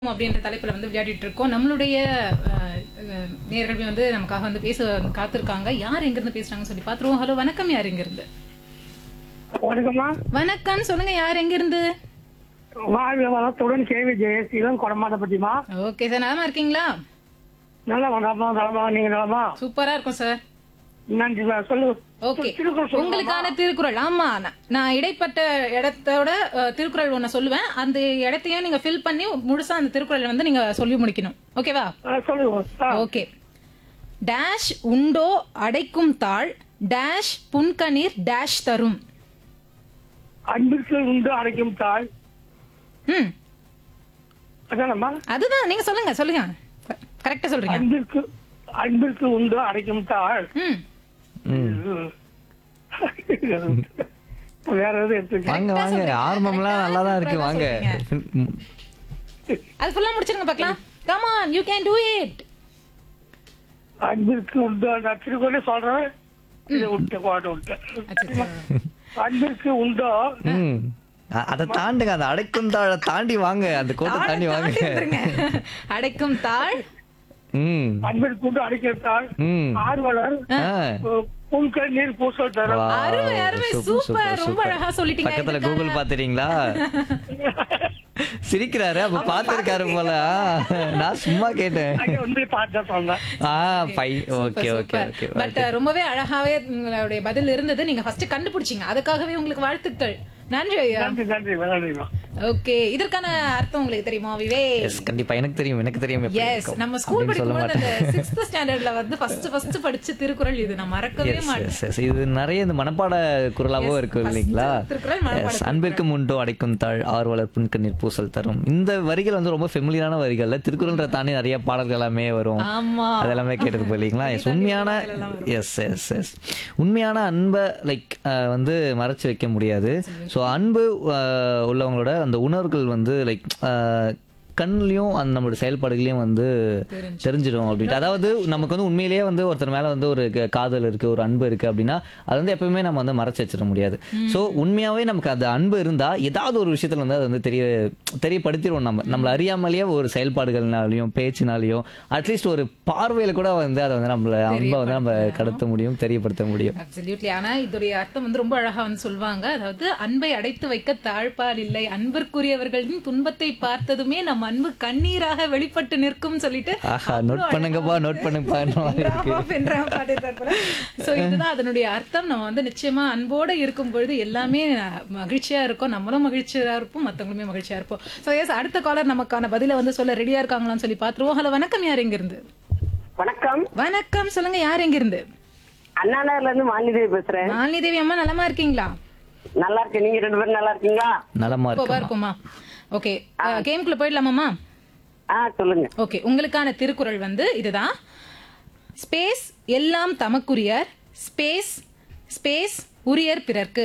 அப்படின்ற தலைப்புல வந்து விளையாடிட்டு இருக்கோம் நம்மளுடைய அஹ், அஹ், நேயர்கள் வந்து நமக்காக வந்து பேச காத்திருக்காங்க யார் எங்க இருந்து பேசுறாங்கன்னு சொல்லி பாத்துருவோம் ஹலோ வணக்கம் யார் எங்க இருந்து வணக்கம்மா வணக்கம் சொல்லுங்க யார் எங்க இருந்து வாழ்க வளத்துடன் கேவி ஜெயசீலம் கொடமாட்ட பத்திமா ஓகே சார் நலமா இருக்கீங்களா நல்லா நலமா நலமா நீங்க நலமா சூப்பரா இருக்கும் சார் நன்றி சார் சொல்லு ஓகே திருக்குறள் சொல்லலாமா? உங்களுக்கான திருக்குறள் ஆமா நான்- நான் இடைப்பட்ட இடத்தோட அஹ், திருக்குறள் ஒண்ணு சொல்லுவேன் அந்த இடத்தையும் நீங்க ஃபில் பண்ணி முழுசா அந்த திருக்குறளை வந்து நீங்க சொல்லி முடிக்கணும் ஓகேவா ஆ, சொல்லுங்க ஆ, ஓகே டேஷ் உண்டோ அடைக்கும் தாள் டேஷ் புன்கணீர் டேஷ் தரும் அன்பிற்கு உண்டு அடைக்கும் தாய் ம் அதானம்மா அதுதான் நீங்க சொல்லுங்க சொல்லுங்க கரெக்டா சொல்றீங்க அன்பிற்கு அன்பிற்கு உண்டு அடைக்கும் தாய் ம் வேற எதுவும் எடுத்துக்க வாங்க வாங்க ஆரம்பம்லாம் நல்லா தான் இருக்கு வாங்க ம். அது ஃபுல்லா முடிச்சிருங்க பார்க்கலாம் come on you can do it அன்பிற்கு உண்டு நான் திருக்குறளே சொல்றேன் இதை விட்டு பாட்டு விட்டேன் அன்பிற்கு உண்டோ ம். அ- அதை தாண்டுங்க அந்த அடைக்கும் தாழ தாண்டி வாங்க அந்த கோட்டை தாண்டி வாங்க அடைக்கும் தாள் ம் அன்பிற்கு உண்டு அடைக்கும் தாய் ம் ஆர்வலர் ஆ. புல்கர் நீர் பூசல் தரும் Wow, அருமை, அருமை, super, super, super, ரொம்ப super. அழகா சொல்லிட்டீங்க. பக்கத்துல இதுக்கான- கூகுள் பாத்துறீங்களா சிரிக்கிறாரு அப்ப பாத்துருக்காரு போல ஆ, நான் சும்மா கேட்டேன் அங்கே வந்து பார்த்து சொன்னேன் ஆ bye okay okay okay but ரொம்பவே அழகாவே உங்களுடைய பதில் இருந்தது நீங்க ஃபர்ஸ்ட் கண்டுபிடிச்சீங்க அதுக்காகவே உங்களுக்கு வாழ்த்துக்கள் நன்றி ஐயா நன்றி நன்றி நன்றிமா ஓகே இதற்கான அர்த்தம் உங்களுக்கு தெரியுமா விவே எஸ் கண்டிப்பா எனக்கு தெரியும் எனக்கு தெரியும் எப்படி எஸ் இருக்கும். நம்ம ஸ்கூல் அப்படின்னு சொல்ல படிக்கும்போது அந்த மாட்டேன் சிக்ஸ்த் ஸ்டாண்டர்ட்ல வந்து ஃபர்ஸ்ட் ஃபர்ஸ்ட் படிச்ச திருக்குறள் இது நான் மறக்கவே Yes, மாட்டேன் yes, yes. இது நிறைய இந்த மனப்பாட குரலாவும் இருக்கும் first இல்லைங்களா திருக்குறள் மனப்பாட Yes, அன்பிற்கு முண்டோ அடைக்கும் தாழ் ஆர்வலர் புன்கண்ணீர் பூசல் தரும் இந்த வரிகள் வந்து ரொம்ப ஃபெமிலியரான வரிகள்ல திருக்குறள்ன்ற தாண்டி நிறைய பாடல்கள் எல்லாமே வரும் ஆமா அதெல்லாமே கேட்டிருப்போம் இல்லைங்களா எஸ் உண்மையான எஸ் எஸ் எஸ் உண்மையான அன்பை லைக் வந்து மறைச்சு வைக்க முடியாது ஸோ அன்பு அஹ், உள்ளவங்களோட அந்த உணர்வுகள் வந்து லைக் கண்ணுலயும் அந்த நம்மளோட செயல்பாடுகளையும் வந்து தெரிஞ்சிடும் அப்படின்ட்டு அதாவது நமக்கு வந்து உண்மையிலேயே வந்து ஒருத்தர் மேல வந்து ஒரு க- காதல் இருக்கு ஒரு அன்பு இருக்கு அப்படின்னா அது வந்து எப்பவுமே நம்ம வந்து மறைச்சு வச்சிட முடியாது ஸோ உண்மையாவே நமக்கு அந்த அன்பு இருந்தா ஏதாவது ஒரு விஷயத்துல வந்து அது வந்து தெரிய தெரியப்படுத்திடுவோம் நம்ம நம்மள அறியாமலேயே ஒரு செயல்பாடுகள்னாலையும் பேச்சினாலையும் அட்லீஸ்ட் ஒரு பார்வையில கூட வந்து அதை வந்து நம்மள அன்பை வந்து நம்ம கடத்த முடியும் தெரியப்படுத்த முடியும் அப்சல்யூட்லி ஆனா இதோடைய அர்த்தம் வந்து ரொம்ப அழகா வந்து சொல்லுவாங்க அதாவது அன்பை அடைத்து வைக்க தாழ்பால் இல்லை அன்பிற்குரியவர்களின் துன்பத்தை பார்த்ததுமே நம் அன்பு கண்ணீராக வெளிப்பட்டு நிற்கும் சொல்லிட்டு ஆஹா நோட் பண்ணுங்கப்பா நோட் பண்ணுங்கப்பா சோ இதுதான் அதனுடைய அர்த்தம் நம்ம வந்து நிச்சயமா அன்போட இருக்கும் பொழுது எல்லாமே மகிழ்ச்சியா இருக்கும் நம்மளும் மகிழ்ச்சியா இருப்போம் மத்தவங்களுமே மகிழ்ச்சியா இருப்போம் சோ எஸ் அடுத்த காலர் நமக்கான பதில வந்து சொல்ல ரெடியா இருக்காங்களான்னு சொல்லி பாத்துருவோம் ஹலோ வணக்கம் யார் எங்க இருந்து வணக்கம் வணக்கம் சொல்லுங்க யார் எங்க இருந்து அண்ணா நகர்ல இருந்து மாலிதேவி பேசுறேன் மாலினி தேவி அம்மா நலமா இருக்கீங்களா நல்லா இருக்கேன் நீங்க ரெண்டு பேரும் நல்லா இருக்கீங்களா நலமா கோபா இருக்கு இருக்குமா ஓகே கேம்குள்ள போயிடலாமாமா ஆ சொல்லுங்க ஓகே உங்களுக்கான திருக்குறள் வந்து இதுதான் ஸ்பேஸ் எல்லாம் தமக்குரியர் ஸ்பேஸ் ஸ்பேஸ் உரியர் பிறர்க்கு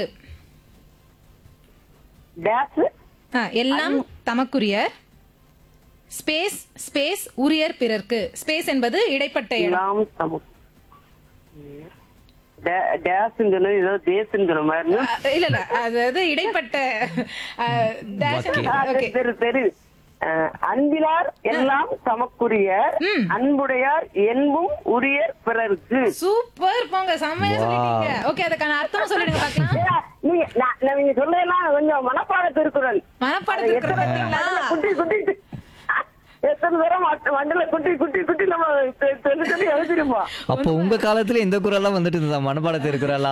டேஸ் ஆ, எல்லாம் தமக்குரியர் ஸ்பேஸ் ஸ்பேஸ் உரியர் பிறர்க்கு ஸ்பேஸ் என்பது இடைப்பட்ட இடம் எல்லாம் சமம் டேஸ்ங்கிற ஏதோ தேசுங்கிற மாதிரி ஆ, இல்ல இல்ல அதாவது இடைப்பட்ட ஆ, dash and- ஆ, okay. தெரு தெரு ஆ, அன்பிலார் எல்லாம் சமக்குரிய அன்புடையார் என்பும் உரியர் பிறருக்கு சூப்பர் போங்க செம்மையா சொல்லிட்டீங்க ஓகே அதுக்கான அர்த்தம் சொல்லிடுங்க பார்க்கலாம் ஏ, நீங்க நான் நான் நீங்க சொல்லலாம் கொஞ்சம் மனப்பாட திருக்குறள் மனப்பாட அதை திருக்குறள் எத்தனை பார்த்தீங்களா குட்டி குட்டி எத்தனை தூரம் வண்டில குட்டி குட்டி குட்டி நம்ம தெ- சொல்லி சொல்லி எழுதிருப்போம் அப்போ உங்க காலத்துல இந்த குரல்லாம் வந்துட்டு இருந்ததா மனப்பாடத்து இருக்கிறாளா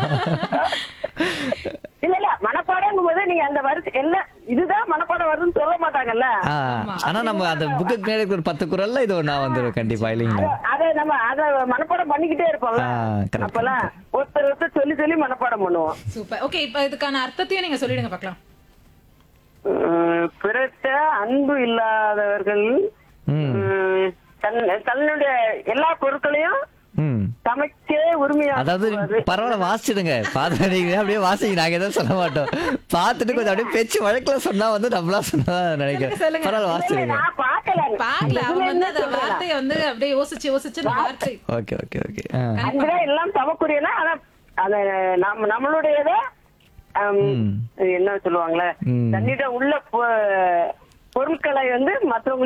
இல்ல இல்ல மனப்பாடம் போது நீங்க அந்த வரிசை எல்லாம் இதுதான் மனப்பாடம் வருதுன்னு சொல்ல மாட்டாங்கல்ல ஆனா நம்ம அந்த புக்கு மேல ஒரு பத்து குரல்ல இது ஒண்ணா வந்துடும் கண்டிப்பா இல்லைங்களா அத- அத நம்ம அத மனப்பாடம் பண்ணிக்கிட்டே இருப்போம்ல ஆ, correct, அப்பெல்லாம் ஒருத்தர் ஒருத்தர் சொல்லி சொல்லி மனப்பாடம் பண்ணுவோம் சூப்பர் ஓகே இப்போ இதுக்கான அர்த்தத்தையும் நீங்க சொல்லிடுங்க பார்க்கலாம் உம், பிறத்த அன்பு இல்லாதவர்கள் ம். உம், தன் தன்னுடைய எல்லா பொருட்களையும் ம் சமைச்சே உரிமையா அதாவது பரவாயில்ல வாசிச்சிடுங்க பார்த்து நீங்க அப்படியே வாசிங்க நாங்க எதுவும் சொல்ல மாட்டோம் பார்த்துட்டு கொஞ்சம் அப்படியே பேச்சு வழக்குல சொன்னா வந்து நம்மளா சொன்னா நினைக்கிறேன் சொல்லுங்க. பரவாயில்ல வாசிச்சிடுங்க நான் பார்க்கல பாக்கல அவங்க வந்து அந்த வார்த்தையை வந்து அப்படியே யோசிச்சு யோசிச்சு அந்த வார்த்தை ஓகே ஓகே ஓகே அன்புதான் எல்லாம் சமக்குரியனா ஆனா அத நம்ம நம்மளுடையத ஆம், ம். என்ன சொல்லுவாங்களே ம். தன்னிடம் உள்ள பொ- பொருட்களை வந்து மற்றவங்களுக்கு